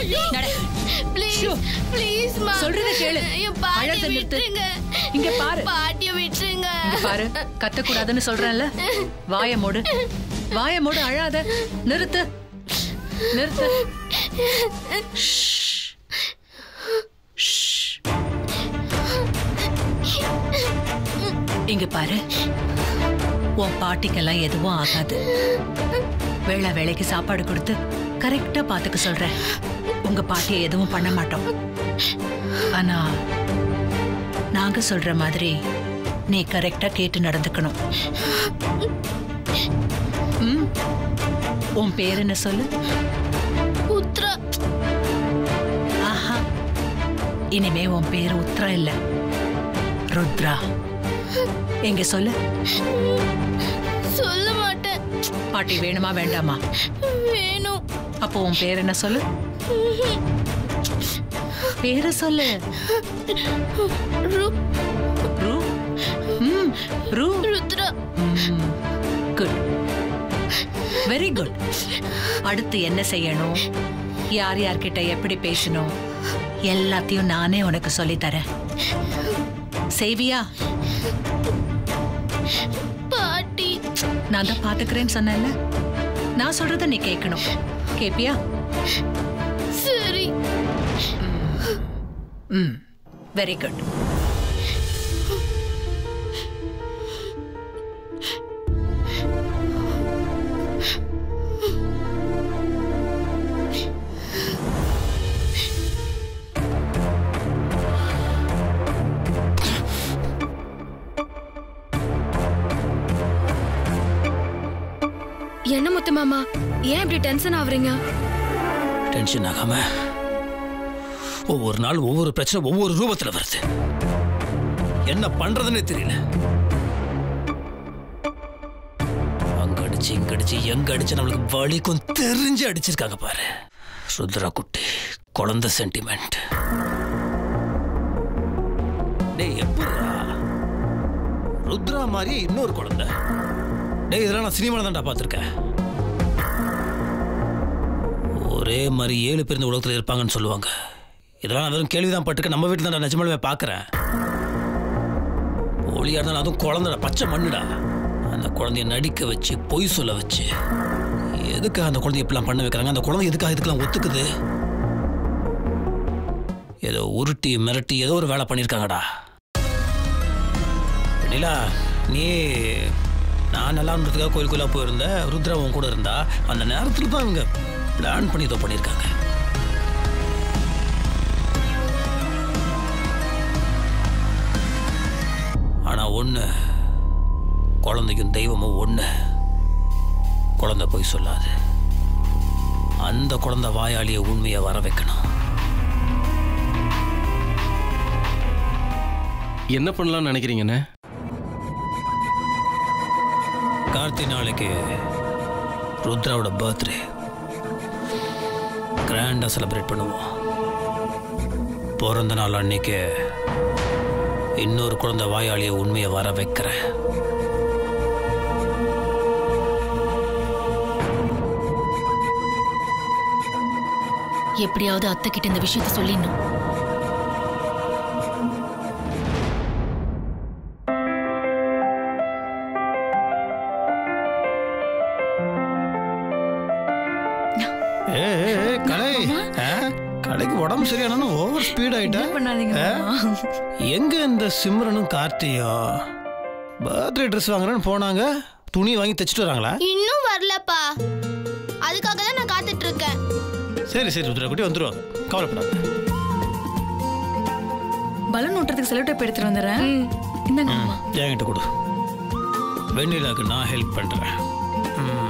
நட. Please show. Please மா சொல்றத கேளு. என் பாட்டியை அழறத நிறுத்து. விட்டுருங்க இங்க பாரு. பாட்டியை விட்டுருங்க இங்க பாரு கத்தக்கூடாதுன்னு சொல்றேன்ல வாய மூடு வாய மூடு அழாத நிறுத்து நிறுத்து ஷ். ஷ். இங்க பாரு உன் பாட்டிக்கெல்லாம் எதுவும் ஆகாது வேளை வேலைக்கு சாப்பாடு கொடுத்து கரெக்டா பாத்துக்க சொல்றேன் உங்க பாட்டியை எதுவும் பண்ண மாட்டோம் ஆனா நாங்க சொல்ற மாதிரி நீ கரெக்டா கேட்டு நடந்துக்கணும் ம்? உன் பேர் என்ன சொல்லு உத்ரா ஆஹா இனிமே உன் பேர் உத்ரா இல்ல ருத்ரா எங்க சொல்லு சொல்ல மாட்டேன் பாட்டி வேணுமா வேண்டாமா வேணும் அப்போ உன் பேர் என்ன சொல்லு பேரு சொல்லு ரு ரூ ம் ரூ ருத்ரா குட் வெரி குட் அடுத்து என்ன செய்யணும் யார் யார்கிட்ட எப்படி பேசணும் எல்லாத்தையும் நானே உனக்கு சொல்லித் தரேன் செய்வியா பாட்டி நான் தான் பாத்துக்கிறேன்னு சொன்னேன்ல நான் சொல்றத நீ கேட்கணும் கேப்பியா சரி ம் வெரி குட் என்ன முத்து மாமா ஏன் இப்படி டென்ஷன் ஆகுறீங்க டென்ஷன் ஆகாம ஒவ்வொரு நாள் ஒவ்வொரு பிரச்சனை ஒவ்வொரு ரூபத்துல வருது என்ன பண்றதுன்னே தெரியல அங்க அடிச்சு இங்க அடிச்சு எங்க அடிச்சு நம்மளுக்கு வலிக்கும் தெரிஞ்சு அடிச்சிருக்காங்க பாரு ருத்ரா குட்டி குழந்தை சென்டிமெண்ட் டேய் எப்படிடா ருத்ரா மாதிரியே இன்னொரு குழந்தை டேய் இதெல்லாம் நான் சினிமாவில் தான்டா பார்த்துருக்கேன் ஒரே மாதிரி ஏழு பேர் இந்த உலகத்தில் இருப்பாங்கன்னு சொல்லுவாங்க இதெல்லாம் நான் வெறும் கேள்விதான் பட்டுக்க நம்ம வீட்டில் தான் நான் நிஜமாலுமே பார்க்குறேன் ஒளியா இருந்தாலும் அதுவும் குழந்தைடா பச்சை மண்ணுடா அந்த குழந்தைய நடிக்க வச்சு பொய் சொல்ல வச்சு எதுக்காக அந்த குழந்தைய இப்படிலாம் பண்ண வைக்கிறாங்க அந்த குழந்தை எதுக்காக இதுக்கெல்லாம் ஒத்துக்குது ஏதோ உருட்டி மிரட்டி ஏதோ ஒரு வேலை பண்ணியிருக்காங்கடா நிலா நீ நான் நல்லா இருந்ததுக்காக கோயில் கோயிலாக போயிருந்தேன் ருத்ரா உன் கூட இருந்தா அந்த நேரத்தில் தான் அவங்க பிளான் பண்ணி இதை பண்ணியிருக்காங்க ஆனா ஒண்ணு குழந்தைக்கும் தெய்வமும் ஒண்ணு குழந்தை போய் சொல்லாது அந்த குழந்தை வாயாளிய உண்மையை வர வைக்கணும் என்ன பண்ணலாம்னு நினைக்கிறீங்கண்ணே கார்த்தி நாளைக்கு ருத்ராவோட பர்த்டே கிராண்டா செலிப்ரேட் பண்ணுவோம் பிறந்த நாள் அன்னைக்கு இன்னொரு குழந்தை வாயாளிய உண்மையை வர வைக்கிறேன் எப்படியாவது அத்தை கிட்ட இந்த விஷயத்த சொல்லிடணும் ஏ கலை ஆ? கலைக்கு உடம்பு சரியான ஓவர் ஸ்பீட் ஆயிட்டா பண்ணாதீங்க ஆ? எங்க இந்த சிம்ரனும் கார்த்தியும் பர்த்டே ட்ரெஸ் வாங்குறேன்னு போனாங்க துணி வாங்கி தைச்சிட்டு வராங்களா இன்னும் வரலப்பா அதுக்காக தான் நான் காத்துட்டு இருக்கேன் சரி சரி ருத்ரா குட்டி வந்துருவாங்க கவலைப்படாத பலூன் ஓட்டுறதுக்கு செலவு டேப் எடுத்துட்டு வந்துடுறேன் இந்தாங்க மாமா என்கிட்ட கொடு வெண்ணிலாக்கு நான் ஹெல்ப் பண்றேன் ம்.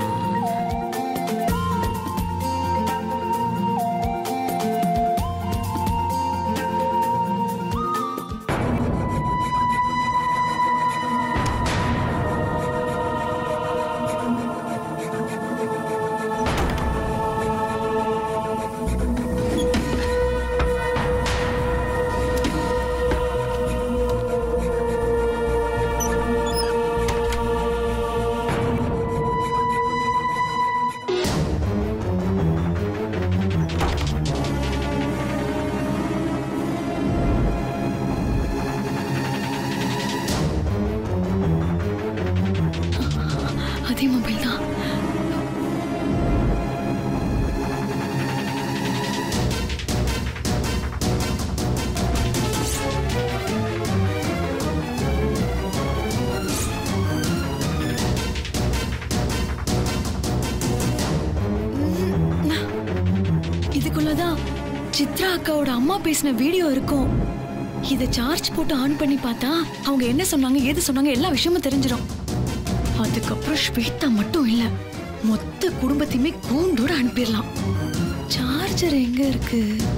இதுக்குள்ளதான் சித்ரா அக்காவோட அம்மா பேசின வீடியோ இருக்கும் இத சார்ஜ் போட்டு ஆன் பண்ணி பார்த்தா அவங்க என்ன சொன்னாங்க ஏது சொன்னாங்க எல்லா விஷயமும் தெரிஞ்சிடும் அதுக்கப்புறம் ஸ்வேதா மட்டும் இல்ல மொத்த குடும்பத்தையுமே கூண்டோட அனுப்பிடலாம் சார்ஜர் எங்க இருக்கு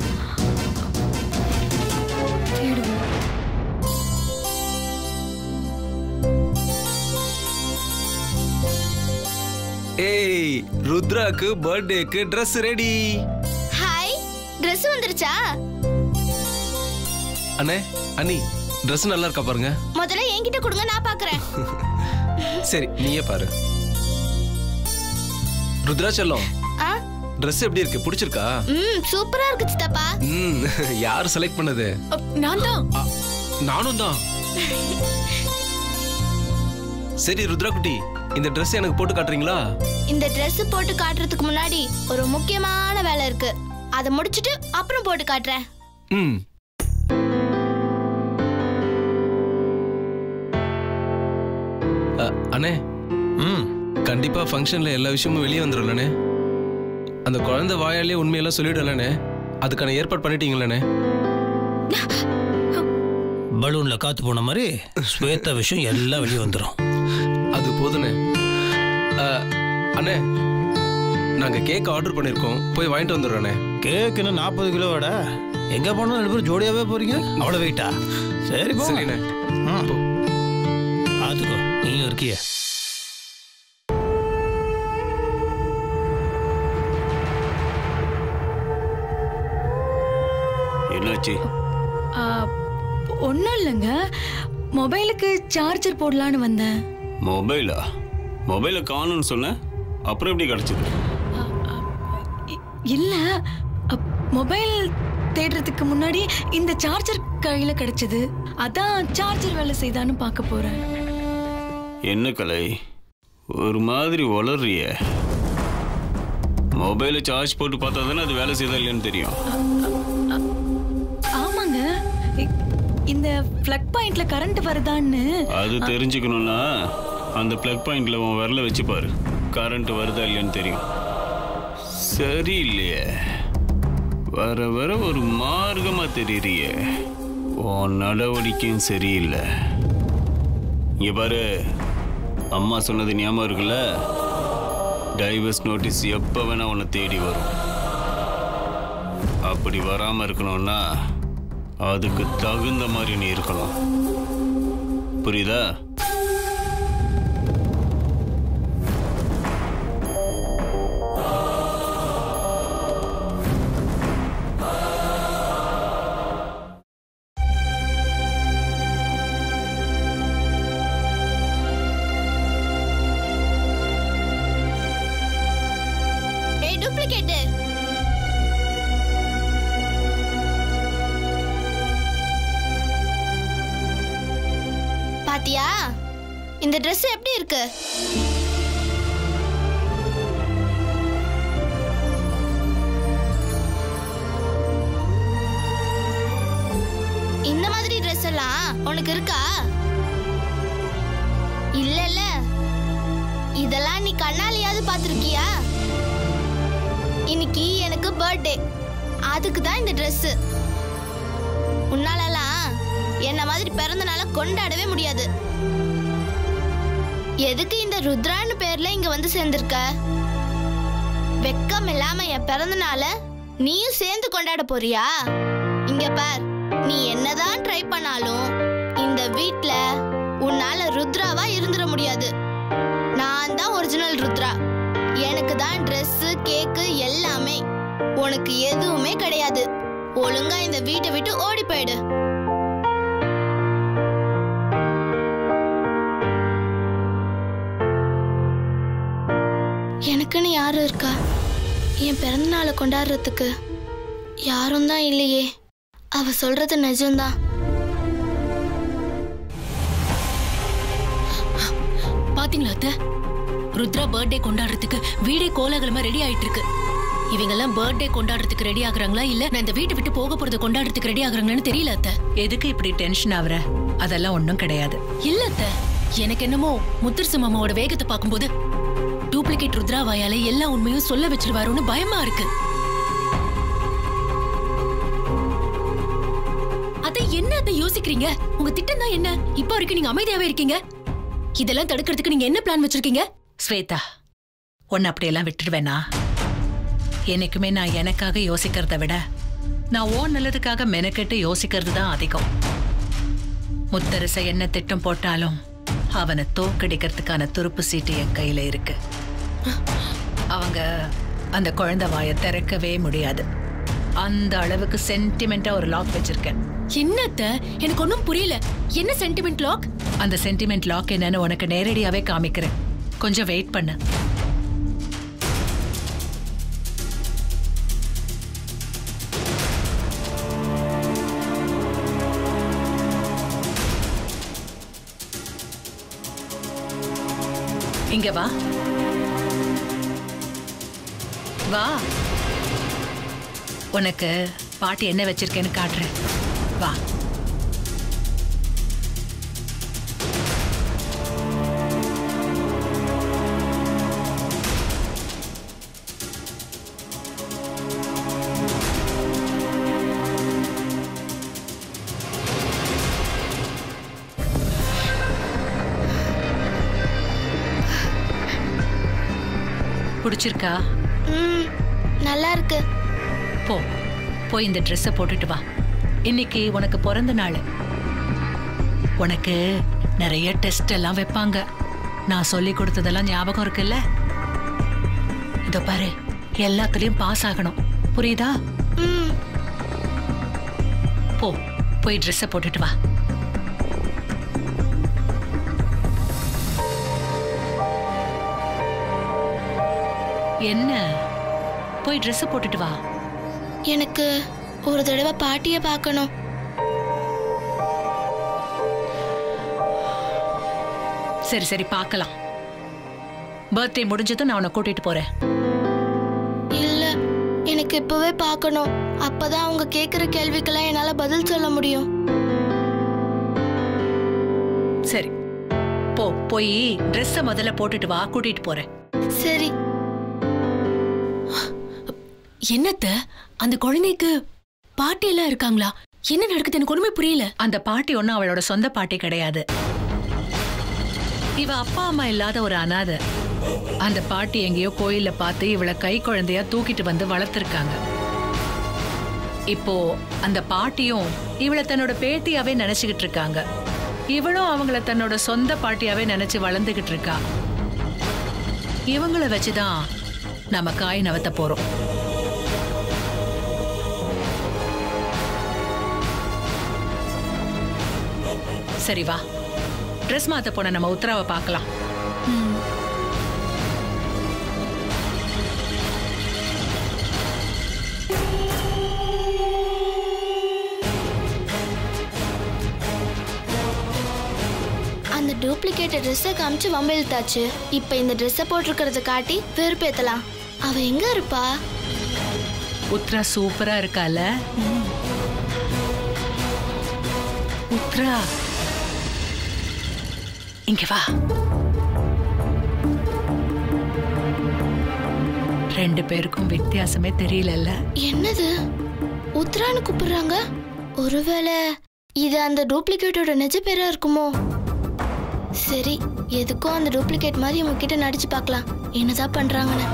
தேடுவோம் ஏய் ருத்ராக்கு பர்த்டேக்கு ட்ரெஸ் ரெடி ஹாய் Dress வந்துருச்சா அண்ணே அண்ணி ட்ரெஸ் நல்லா இருக்கா பாருங்க முதல்ல என்கிட்ட கொடுங்க நான் பாக்குறேன் சரி நீயே பாரு ருத்ரா செல்லம் ஆ ட்ரெஸ் எப்படி இருக்கு பிடிச்சிருக்கா ம் சூப்பரா இருக்கு சித்தப்பா ம் யார் செலக்ட் பண்ணது அப், நான் தான் அ, நானும் தான் சரி ருத்ரா குட்டி இந்த ட்ரெஸ் எனக்கு போட்டு காட்டுறீங்களா இந்த Dress போட்டு காட்டுறதுக்கு முன்னாடி ஒரு முக்கியமான வேலை இருக்கு அதை முடிச்சிட்டு அப்புறம் போட்டு காட்டுறேன் ம் அ, அண்ணே ம் கண்டிப்பா ஃபங்க்ஷன்ல எல்லா விஷயமும் வெளியே வந்துடும்லண்ணே அந்த குழந்தை வாயாலே உண்மையெல்லாம் சொல்லிடலண்ணே அதுக்கான ஏற்பாடு பண்ணிட்டீங்களண்ணே பலூன்ல காத்து போன மாதிரி ஸ்வேதா விஷயம் எல்லாம் வெளியே வந்துடும் அது போதுண்ணே அ, அண்ணே நாங்க கேக் ஆர்டர் பண்ணிருக்கோம் போய் வாங்கிட்டு வந்துடுறோண்ணே கேக் என்ன நாற்பது கிலோவோட எங்க போனாலும் ரெண்டு பேரும் ஜோடியாவே போறீங்க அவ்வளவு வெயிட்டா சரி போ சரிண்ணே போ. பார்த்துக்கோ நீயும் இருக்கிய என்னாச்சு ஒன்றும் இல்லைங்க மொபைலுக்கு சார்ஜர் போடலான்னு வந்தேன் மொபைலா மொபைலை காணும்னு சொன்னேன் அப்புறம் எப்படி கிடச்சிது இ- இல்ல அப், மொபைல் தேடுறதுக்கு முன்னாடி இந்த சார்ஜர் கையில கிடைச்சது அதான் சார்ஜர் வேலை செய்தான்னு பார்க்க போறேன் என்ன கலை ஒரு மாதிரி வளர்றிய மொபைலை சார்ஜ் போட்டு பார்த்தா தானே அது வேலை செய்தா இல்லைன்னு தெரியும் ஆமாங்க இ- இந்த பிளக் பாயிண்ட்ல கரண்ட் வருதான்னு அது தெரிஞ்சுக்கணும்னா அந்த ப்ளக் பாயிண்ட்ல உன் விரல வச்சு பாரு கரண்ட் வருதா இல்லையான்னு தெரியும் சரி இல்லையே வர வர ஒரு மார்க்கமா தெரியறியே உன் நடவடிக்கையும் சரியில்லை இங்க பாரு அம்மா சொன்னது ஞாபகம் இருக்குல்ல டைவர்ஸ் நோட்டீஸ் எப்போ வேணா உன்னை தேடி வரும் அப்படி வராம இருக்கணும்னா அதுக்கு தகுந்த மாதிரி நீ இருக்கணும் புரியுதா ஏய் டூப்ளிகேட் பாத்தியா இந்த Dress எப்படி இருக்கு இந்த மாதிரி Dress எல்லாம் உனக்கு இருக்கா இல்லல்ல இதெல்லாம் நீ கண்ணாலியாவது பார்த்திருக்கியா இன்னைக்கு எனக்கு பர்த்டே அதுக்கு தான் இந்த Dress உன்னாலலாம் என்ன மாதிரி பிறந்த நாளை கொண்டாடவே முடியாது எதுக்கு இந்த ருத்ரான்னு பேர்ல இங்க வந்து சேர்ந்திருக்க வெக்கம் இல்லாம என் பிறந்த நாளை நீயும் சேர்ந்து கொண்டாட போறியா இங்க பார் நீ என்னதான் ட்ரை பண்ணாலும் இந்த வீட்ல உன்னால ருத்ராவா இருந்துட முடியாது நான் தான் ஒரிஜினல் ருத்ரா எனக்கு தான் Dress கேக்கு எல்லாமே உனக்கு எதுவுமே கிடையாது ஒழுங்கா இந்த வீட்டை விட்டு ஓடி போயிடு எனக்குன்னு யாரும் இருக்கா என் பிறந்த நாளை கொண்டாடுறதுக்கு யாரும் தான் இல்லையே அவ சொல்றது நிஜம்தான் பாத்தீங்களா அத்தை ருத்ரா பர்த்டே கொண்டாடுறதுக்கு வீடே கோலாகலமா ரெடி ஆயிட்டு இருக்கு இவங்க எல்லாம் பர்த்டே கொண்டாடுறதுக்கு ரெடி ஆகுறாங்களா இல்ல நான் இந்த வீட்டை விட்டு போக போறதை கொண்டாடுறதுக்கு ரெடி ஆகுறாங்களான்னு தெரியல அத்தை எதுக்கு இப்படி டென்ஷன் ஆகுற அதெல்லாம் ஒண்ணும் கிடையாது இல்ல அத்தை எனக்கு என்னமோ முத்தரசு மாமாவோட வேகத்தை பார்க்கும்போது டூப்ளிகேட் ருத்ரா வாயால எல்லா உண்மையும் சொல்ல வச்சிருவாருன்னு பயமா இருக்கு என்ன அத்தை யோசிக்கிறீங்க உங்க திட்டம் தான் என்ன இப்ப வரைக்கும் நீங்க அமைதியாவே இருக்கீங்க இதெல்லாம் தடுக்கிறதுக்கு நீங்க என்ன பிளான் வச்சிருக்கீங்க ஸ்வேதா உன்னை அப்படியெல்லாம் விட்டுடுவேனா என்னைக்குமே நான் எனக்காக யோசிக்கிறத விட நான் ஓன் நல்லதுக்காக மெனக்கெட்டு யோசிக்கிறது தான் அதிகம் முத்தரச என்ன திட்டம் போட்டாலும் அவனை தோக்கடிக்கிறதுக்கான துருப்பு சீட்டு என் கையில இருக்கு அவங்க அந்த குழந்தை வாயை திறக்கவே முடியாது அந்த அளவுக்கு சென்டிமெண்டா ஒரு லாக் வச்சிருக்கேன் என்ன அத்தை எனக்கு ஒன்றும் புரியல என்ன சென்டிமெண்ட் லாக் அந்த சென்டிமெண்ட் லாக் என்னன்னு உனக்கு நேரடியாவே காமிக்கிறேன் கொஞ்சம் வெயிட் பண்ணு இங்க வா வா உனக்கு பாட்டி என்ன வச்சிருக்கேன்னு காட்டுறேன் வா பிடிச்சிருக்கா ம் நல்லா இருக்கு போ போய் இந்த ட்ரெஸ்ஸை போட்டுட்டு வா இன்னைக்கு உனக்கு பிறந்த நாள் உனக்கு நிறைய டெஸ்ட் எல்லாம் வைப்பாங்க நான் சொல்லி கொடுத்ததெல்லாம் ஞாபகம் இருக்குல்ல இதோ பாரு எல்லாத்துலயும் பாஸ் ஆகணும் புரியுதா ம் போ போய் ட்ரெஸ்ஸை போட்டுட்டு வா என்ன போய் ட்ரெஸ்ஸை போட்டுட்டு வா எனக்கு ஒரு தடவை பாட்டியை பார்க்கணும் சரி சரி பார்க்கலாம் பர்த்டே முடிஞ்சதும் நான் உன்னை கூட்டிட்டு போறேன் இல்ல எனக்கு இப்பவே பார்க்கணும் அப்பதான் அவங்க கேக்குற கேள்விக்கெல்லாம் என்னால பதில் சொல்ல முடியும் சரி போ போய் ட்ரெஸ்ஸை முதல்ல போட்டுட்டு வா கூட்டிட்டு போறேன் சரி என்னத்த அந்த குழந்தைக்கு பாட்டி எல்லாம் இருக்காங்களா என்ன நடக்குது எனக்கு ஒண்ணுமே புரியல அந்த பாட்டி ஒன்றும் அவளோட சொந்த பாட்டி கிடையாது இவ அப்பா அம்மா இல்லாத ஒரு அனாதை அந்த பாட்டி எங்கேயோ கோயில்ல பார்த்து இவளை கை குழந்தையா தூக்கிட்டு வந்து வளர்த்துருக்காங்க இப்போ அந்த பாட்டியும் இவளை தன்னோட பேத்தியாவே நினைச்சுக்கிட்டு இருக்காங்க இவளும் அவங்கள தன்னோட சொந்த பாட்டியாவே நினைச்சு வளர்ந்துகிட்டு இருக்கா இவங்கள வச்சுதான் நம்ம காய் நவத்த போறோம் சரி வா ட்ரெஸ் மாத்த போன நம்ம உத்தராவை பார்க்கலாம் அந்த டூப்ளிகேட் ட்ரெஸ்ஸை காமிச்சு வம்பிழுத்தாச்சு இப்போ இந்த ட்ரெஸ்ஸை போட்டிருக்கிறத காட்டி வெறுப்பேத்தலாம் அவ எங்க இருப்பா உத்ரா சூப்பரா இருக்கால உத்ரா இங்க வா ரெண்டு பேருக்கும் வித்தியாசமே தெரியலல்ல என்னது உத்ரான்னு கூப்பிடுறாங்க ஒருவேளை இது அந்த டூப்ளிகேட்டோட நிஜ பேரா இருக்குமோ சரி எதுக்கும் அந்த டூப்ளிகேட் மாதிரி இவங்க கிட்ட நடிச்சு பார்க்கலாம் என்னதான் பண்றாங்கன்னு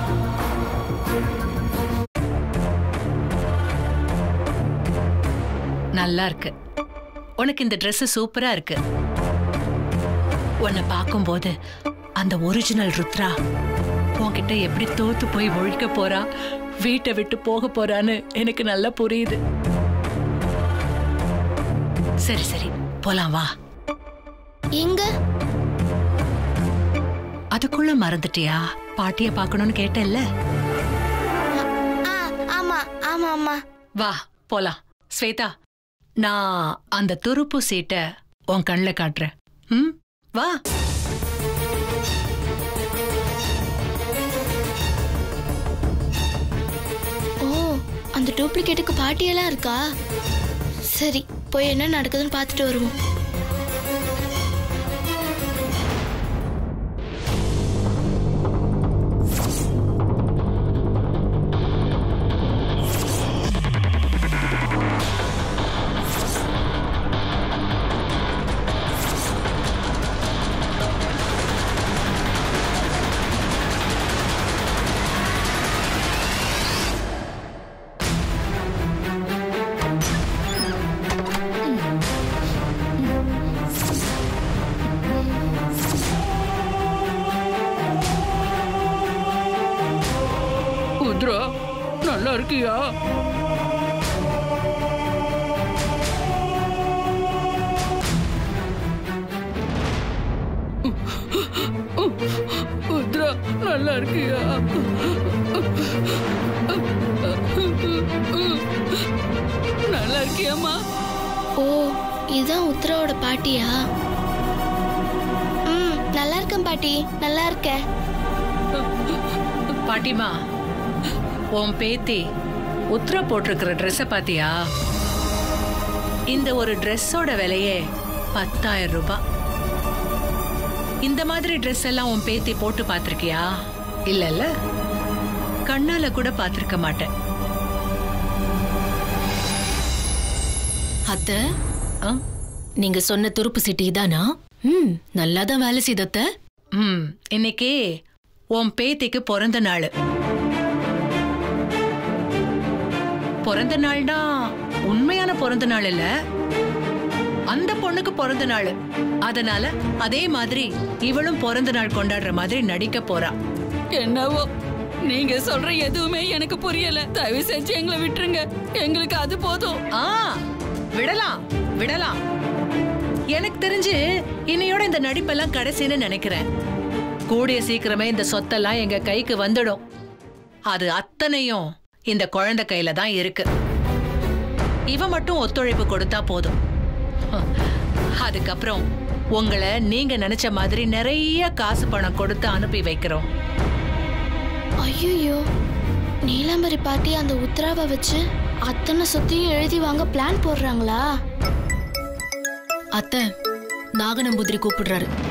நல்லா இருக்கு உனக்கு இந்த Dress சூப்பரா இருக்கு உன்னை பார்க்கும்போது அந்த ஒரிஜினல் ருத்ரா உன்கிட்ட எப்படி தோத்து போய் ஒழிக்க போறா வீட்டை விட்டு போக போறான்னு எனக்கு நல்லா புரியுது சரி சரி போலாம் வா எங்க அதுக்குள்ள மறந்துட்டியா பாட்டிய பார்க்கணும்னு கேட்டல்ல ஆ ஆமா ஆமா ஆமா வா போலாம் ஸ்வேதா நான் அந்த துருப்பு சீட்டை உன் கண்ணில் காட்டுறேன் ம் வா ஓ அந்த டூப்ளிகேட்டுக்கு பாட்டியெல்லாம் இருக்கா சரி போய் என்ன நடக்குதுன்னு பார்த்துட்டு வருவோம் இருக்கியா உத்ரா நல்லா இருக்கியா நல்லா இருக்கியாம்மா ஓ இதுதான் உத்தராவோட பாட்டியா ம் நல்லா இருக்கேன் பாட்டி நல்லா இருக்கேன் பாட்டிமா உன் பேத்தி உத்தர போட்டிருக்கிற ட்ரெஸ்ஸை பாத்தியா இந்த ஒரு ட்ரெஸ்ஸோட விலையே பத்தாயிரம் ரூபாய் இந்த மாதிரி ட்ரெஸ் எல்லாம் உன் பேத்தி போட்டு பார்த்திருக்கியா இல்லல்ல கண்ணால கூட பார்த்திருக்க மாட்டேன் அத்த ஆ? நீங்க சொன்ன துருப்பு சிட்டி இதானா ம் நல்லா தான் வேலை செய்த அத்த ம் இன்னைக்கு உன் பேத்திக்கு பிறந்த நாள் பிறந்த நாள்னா உண்மையான பிறந்த நாள் இல்ல அந்த பொண்ணுக்கு பிறந்த நாள் அதனால அதே மாதிரி இவளும் பிறந்த நாள் கொண்டாடுற மாதிரி நடிக்க போறா என்னவோ நீங்க சொல்ற எதுவுமே எனக்கு புரியல தயவு செஞ்சு எங்களை விட்டுருங்க எங்களுக்கு அது போதும் ஆ விடலாம் விடலாம் எனக்கு தெரிஞ்சு இன்னையோட இந்த நடிப்பெல்லாம் கடைசின்னு நினைக்கிறேன் கூடிய சீக்கிரமே இந்த சொத்தெல்லாம் எங்க கைக்கு வந்துடும் அது அத்தனையும் இந்த குழந்தை கையில தான் இருக்கு இவ மட்டும் ஒத்துழைப்பு கொடுத்தா போதும் அதுக்கப்புறம் உங்களை நீங்க நினைச்ச மாதிரி நிறைய காசு பணம் கொடுத்து அனுப்பி வைக்கிறோம் ஐயோ நீலாம்பரி பாட்டி அந்த உத்தராவை வச்சு அத்தனை சொத்தையும் எழுதி வாங்க பிளான் போடுறாங்களா அத்த நாகநம்பூதிரி கூப்பிடுறாரு